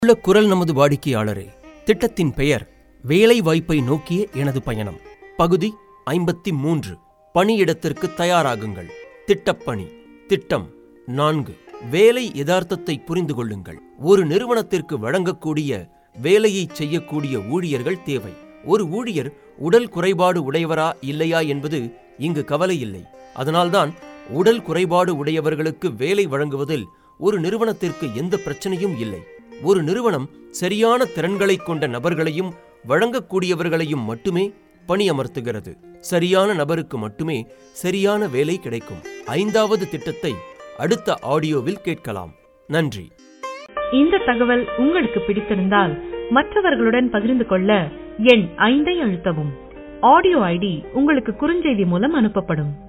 உள்ள குரல் நமது வாடிக்கையாளரே திட்டத்தின் பெயர் வேலை வாய்ப்பை நோக்கிய எனது பயணம் பகுதி ஐம்பத்தி மூன்று பணியிடத்திற்கு தயாராகுங்கள் திட்டப்பணி திட்டம் நான்கு வேலை யதார்த்தத்தை புரிந்து கொள்ளுங்கள் ஒரு நிறுவனத்திற்கு வழங்கக்கூடிய வேலையை செய்யக்கூடிய ஊழியர்கள் தேவை ஒரு ஊழியர் உடல் குறைபாடு உடையவரா இல்லையா என்பது இங்கு கவலை இல்லை அதனால்தான் உடல் குறைபாடு உடையவர்களுக்கு வேலை வழங்குவதில் ஒரு நிறுவனத்திற்கு எந்த பிரச்சனையும் இல்லை ஒரு நிறுவனம் சரியான திறன்களைக் கொண்ட நபர்களையும் வழங்கக்கூடியவர்களையும் மட்டுமே பணியமர்த்துகிறது சரியான நபருக்கு மட்டுமே சரியான வேலை கிடைக்கும் ஐந்தாவது திட்டத்தை அடுத்த ஆடியோவில் கேட்கலாம் நன்றி இந்த தகவல் உங்களுக்கு பிடித்திருந்தால் மற்றவர்களுடன் பகிர்ந்து கொள்ள எண் ஐந்தை அழுத்தவும் ஆடியோ ஐடி உங்களுக்கு குறுஞ்செய்தி மூலம் அனுப்பப்படும்